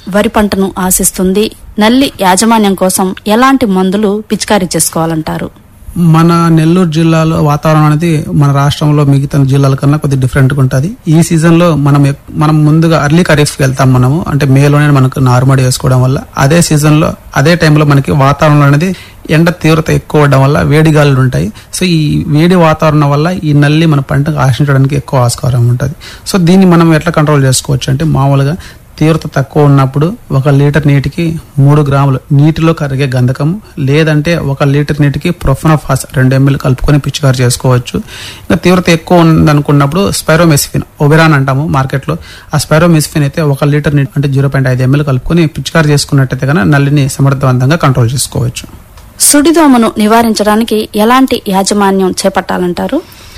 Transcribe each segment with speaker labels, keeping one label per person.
Speaker 1: వరి పంటను ఆశిస్తుంది నల్లి యాజమాన్యం కోసం ఎలాంటి మందులు పిచికారీ చేసుకోవాలంటారు
Speaker 2: మన నెల్లూరు జిల్లాలో వాతావరణం అనేది మన రాష్ట్రంలో మిగతా జిల్లాల కన్నా కొద్దిగా డిఫరెంట్గా ఉంటుంది ఈ సీజన్ లో మనం ఎక్- మనం ముందుగా అర్లీ ఖరీఫ్కి వెళ్తాం మనము అంటే మేలోనే మనకు నారుమడి వేసుకోవడం వల్ల అదే సీజన్ లో అదే టైంలో మనకి వాతావరణం అనేది ఎండ తీవ్రత ఎక్కువ అవడం వల్ల వేడి గాలులు ఉంటాయి సో ఈ వేడి వాతావరణం వల్ల ఈ నల్లి మన పంటకు ఆశించడానికి ఎక్కువ ఆస్కారం ఉంటుంది సో దీన్ని మనం ఎట్లా కంట్రోల్ చేసుకోవచ్చు అంటే మామూలుగా తీవ్రత తక్కువ ఉన్నప్పుడు ఒక లీటర్ నీటికి మూడు గ్రాములు నీటిలో కరిగే గంధకం లేదంటే ఒక లీటర్ నీటికి ప్రొఫనోఫాస్ రెండు ఎంఎల్ కలుపుకొని పిచికారి చేసుకోవచ్చు ఇంకా తీవ్రత ఎక్కువ ఉందనుకున్నప్పుడు స్పైరోమెసిఫిన్ ఒబెరాన్ అంటాము మార్కెట్లో ఆ స్పైరోమెసిఫిన్ అయితే ఒక లీటర్ నీటి అంటే జీరో పాయింట్ ఐదు ఎంఎల్ కలుపుకొని పిచికారి చేసుకున్నట్టయితే కనుక నల్లిని సమర్థవంతంగా కంట్రోల్ చేసుకోవచ్చు
Speaker 1: సుడిదోమను నివారించడానికి ఎలాంటి యాజమాన్యం చేపట్టాలంటారు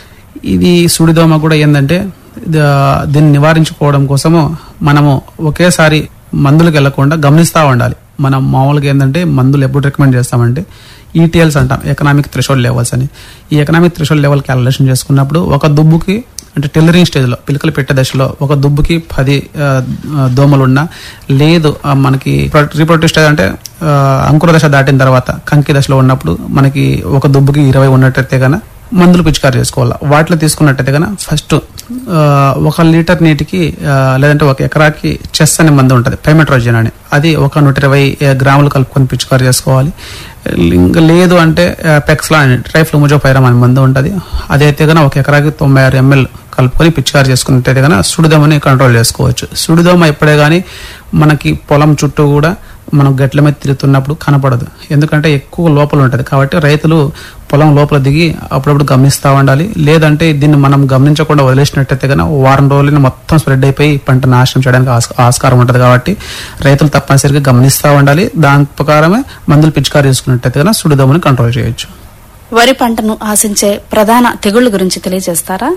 Speaker 2: ఇది సుడిదోమ కూడా ఏంటంటే ద- దీన్ని నివారించుకోవడం కోసము మనము ఒకేసారి మందులకు వెళ్లకుండా గమనిస్తూ ఉండాలి మనం మామూలుగా ఏంటంటే మందులు ఎప్పుడు రికమెండ్ చేస్తామంటే ఈటీఎల్స్ అంటాం ఎకనామిక్ థ్రెషోల్డ్ లెవెల్స్ అని ఈ ఎకనామిక్ థ్రెషోల్డ్ లెవెల్ క్యాలిక్యులేషన్ చేసుకున్నప్పుడు ఒక దుబ్బుకి అంటే టెల్లరింగ్ స్టేజ్లో పిలకలు పెట్టే దశలో ఒక దుబ్బుకి పది ఆ, ఆ, దోమలున్నా లేదు ఆ, మనకి రీప్రొడక్టివ్ స్టేజ్ అంటే ఆ, అంకుర దశ దాటిన తర్వాత కంకి దశలో ఉన్నప్పుడు మనకి ఒక దుబ్బుకి ఇరవై ఉన్నట్టయితే కనుక మందులు పిచికారి చేసుకోవాలి వాటిలో తీసుకున్నట్టయితే కనుక ఫస్ట్ ఆ, ఒక లీటర్ నీటికి ఆ, లేదంటే ఒక ఎకరాకి చెస్ అనే మందు ఉంటుంది పైమెట్రోజన్ అని అది ఒక నూట ఇరవై గ్రాములు కలుపుకొని పిచికారి చేసుకోవాలి ఇంకా లేదు అంటే పెక్స్లా అని ట్రైఫ్లూమోజోపైరమ్ అనే మందు ఉంటుంది అదైతే కనుక ఒక ఎకరాకి తొంభై ఆరు ఎంఎల్ కలుపుకొని పిచికారి చేసుకున్నట్టయితే కనుక సుడిదోమని కంట్రోల్ చేసుకోవచ్చు సుడిదోమ ఎప్పుడే కానీ మనకి పొలం చుట్టూ కూడా మనం గట్ల మీద తిరుగుతున్నప్పుడు కనపడదు ఎందుకంటే ఎక్కువ లోపల ఉంటుంది కాబట్టి రైతులు పొలం లోపల దిగి అప్పుడప్పుడు గమనిస్తూ ఉండాలి లేదంటే దీన్ని మనం గమనించకుండా వదిలేసినట్టయితే కనుక వారం రోజులైనా మొత్తం స్ప్రెడ్ అయిపోయి పంట నాశనం చేయడానికి ఆస్- ఆస్కారం ఉంటుంది కాబట్టి రైతులు తప్పనిసరిగా గమనిస్తూ ఉండాలి దాని ప్రకారమే మందులు పిచికారి చేసుకున్నట్టయితే కనుక సుడిదోమని కంట్రోల్ చేయొచ్చు
Speaker 1: వరి పంటను ఆశించే ప్రధాన తెగుళ్ల గురించి తెలియజేస్తారా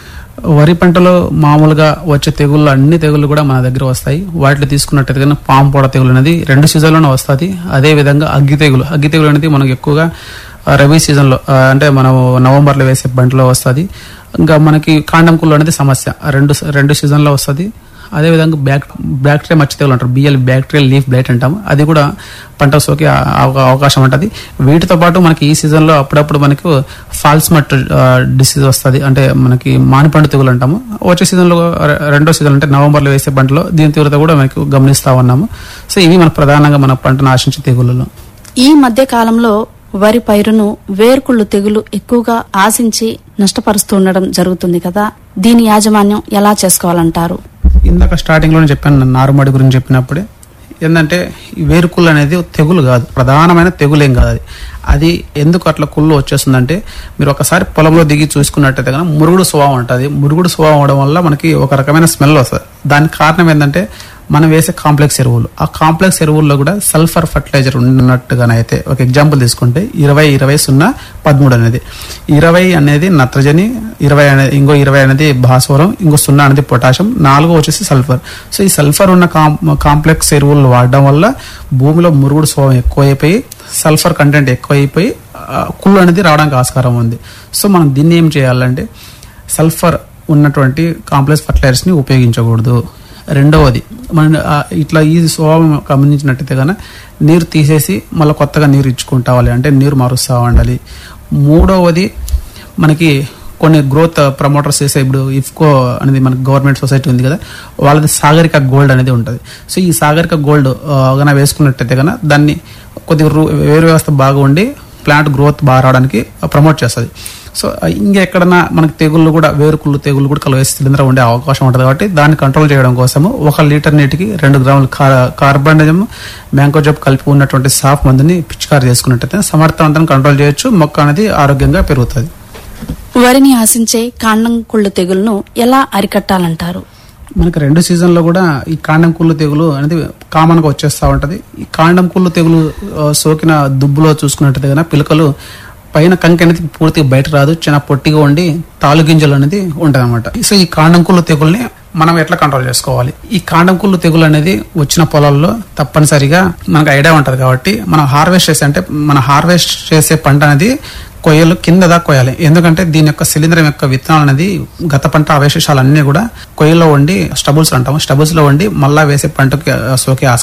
Speaker 2: వరి పంటలో మామూలుగా వచ్చే తెగుళ్ళు అన్ని తెగుళ్ళు కూడా మన దగ్గర వస్తాయి వాటిలో తీసుకున్నట్టయితే కనుక పాము పొడ తెగులు అనేది రెండు సీజన్లోనే వస్తుంది అదే విధంగా అగ్గి తెగులు అగ్గి తెగులు అనేది మనకు ఎక్కువగా ఆ, రబీ సీజన్లో ఆ, అంటే మనం నవంబర్లో వేసే పంటలో వస్తుంది ఇంకా మనకి కాండం కుళ్ళు అనేది సమస్య ఆ రెండు రెండు సీజన్లో వస్తుంది అదే విధంగా బ్యాక్ బ్యాక్టీరియా మచ్చ తెగులు అంటారు బిఎల్ బ్యాక్టీరియల్ లీఫ్ బ్లైట్ అంటాము అది కూడా పంట సోకే ఆ- అవ- అవకాశం ఉంటుంది వీటితో పాటు మనకి ఈ సీజన్లో అప్పుడప్పుడు మనకు ఫాల్స్ మట్ డిసీజ్ వస్తుంది అంటే మనకి మానిపండు తెగులు అంటాము వచ్చే సీజన్లో రె- రెండో సీజన్ అంటే నవంబర్లో వేసే పంటలో దీని తీవ్రత కూడా మనకు గమనిస్తా ఉన్నాము సో ఇవి మన ప్రధానంగా మన పంటను ఆశించే తెగుళ్ళలో
Speaker 1: ఈ మధ్య కాలంలో వరి పైరును వేర్కుళ్ళు తెగులు ఎక్కువగా ఆశించి నష్టపరుస్తూ ఉండడం జరుగుతుంది కదా దీని యాజమాన్యం ఎలా చేసుకోవాలంటారు
Speaker 2: ఇందాక స్టార్టింగ్ లోనే చెప్పాను నారుమడి గురించి చెప్పినప్పుడే ఏంటంటే ఈ వేరుకుళ్ళు అనేది తెగులు కాదు ప్రధానమైన తెగులేం కాదు అది అది ఎందుకు అట్లా కుళ్ళు వచ్చేస్తుందంటే మీరు ఒకసారి పొలంలో దిగి చూసుకున్నట్టయితే కనుక మురుగుడు స్వభావం ఉంటుంది మురుగుడు స్వభావం అవడం వల్ల మనకి ఒక రకమైన స్మెల్ వస్తుంది దానికి కారణం ఏంటంటే మనం వేసే కాంప్లెక్స్ ఎరువులు ఆ కాంప్లెక్స్ ఎరువుల్లో కూడా సల్ఫర్ ఫర్టిలైజర్ ఉన్నట్టుగానైతే ఒక ఎగ్జాంపుల్ తీసుకుంటే ఇరవై ఇరవై సున్నా పదమూడు అనేది ఇరవై అనేది నత్రజని ఇరవై అనేది ఇంకో ఇరవై అనేది భాస్వరం ఇంకో సున్నా అనేది పొటాషియం నాలుగో వచ్చేసి సల్ఫర్ సో ఈ సల్ఫర్ ఉన్న కాం- కాంప్లెక్స్ ఎరువులు వాడడం వల్ల భూమిలో మురుగుడు స్వభావం ఎక్కువైపోయి సల్ఫర్ కంటెంట్ ఎక్కువైపోయి ఆ, కుళ్ళు అనేది రావడానికి ఆస్కారం ఉంది సో మనం దీన్ని ఏం చేయాలంటే సల్ఫర్ ఉన్నటువంటి కాంప్లెక్స్ ఫర్టిలైజర్స్ని ఉపయోగించకూడదు రెండవది మన ఆ, ఇట్లా ఈ స్వభావం గమనించినట్టయితే కనుక నీరు తీసేసి మళ్ళీ కొత్తగా నీరు ఇచ్చుకుంటావాలి అంటే నీరు మారుస్తూ ఉండాలి మూడవది మనకి కొన్ని గ్రోత్ ప్రమోటర్స్ చేసే ఇప్పుడు ఇఫ్కో అనేది మనకి గవర్నమెంట్ సొసైటీ ఉంది కదా వాళ్ళది సాగరిక గోల్డ్ అనేది ఉంటుంది సో ఈ సాగరిక గోల్డ్ గన వేసుకున్నట్టయితే కనుక దాన్ని కొద్దిగా రు- వేరు వ్యవస్థ బాగా ఉండి ప్లాంట్ గ్రోత్ బాగా రావడానికి ప్రమోట్ చేస్తుంది సో ఇంకెక్కడన్నా మనకి తెగుళ్ళు కూడా వేరుకుళ్ళు తెగుళ్ళు కూడా కలువ శిలీంధ్రం ఉండే అవకాశం ఉంటుంది కాబట్టి దాన్ని కంట్రోల్ చేయడం కోసము ఒక లీటర్ నీటికి రెండు గ్రాములు కార్బనిజం మ్యాంకోజబ్ కలిపి ఉన్నటువంటి సాఫ్ మందుని పిచికారి చేసుకున్నట్టయితే సమర్థవంతంగా కంట్రోల్ చేయొచ్చు మొక్క అనేది ఆరోగ్యంగా పెరుగుతుంది
Speaker 1: వరిని ఆశించే కాండం కుళ్ళు తెగులను ఎలా అరికట్టాలంటారు
Speaker 2: మనకి రెండు సీజన్లో కూడా ఈ కాండం కుళ్ళు తెగులు అనేది కామన్ గా వచ్చేస్తూ ఉంటది ఈ కాండం కుళ్ళు తెగులు ఆ, సోకిన దుబ్బులో చూసుకున్నట్టయితే కనుక పిలకలు పైన కంకి అనేది పూర్తిగా బయట రాదు చిన్న పొట్టిగా ఉండి తాలు గింజలు అనేది ఉంటది అనమాట సో ఈ కాండం కుళ్ళు తెగుల్ని మనం ఎట్లా కంట్రోల్ చేసుకోవాలి ఈ కాండం కుళ్ళు తెగులు అనేది వచ్చిన పొలాల్లో తప్పనిసరిగా మనకు ఐడియా ఉంటది కాబట్టి మనం హార్వెస్ట్ చేసే అంటే మన హార్వెస్ట్ చేసే పంట అనేది కొయ్యలు కింద దాకా కొయ్యాలి ఎందుకంటే దీని యొక్క శిలీంధ్రం యొక్క విత్తనాలు అనేది గత పంట అవశేషాలన్నీ కూడా కొయ్యలో ఉండి స్టబుల్స్ అంటాము స్టబుల్స్ లో ఉండి మళ్ళా వేసే పంటకి ఆ, సోకే ఆస్కారం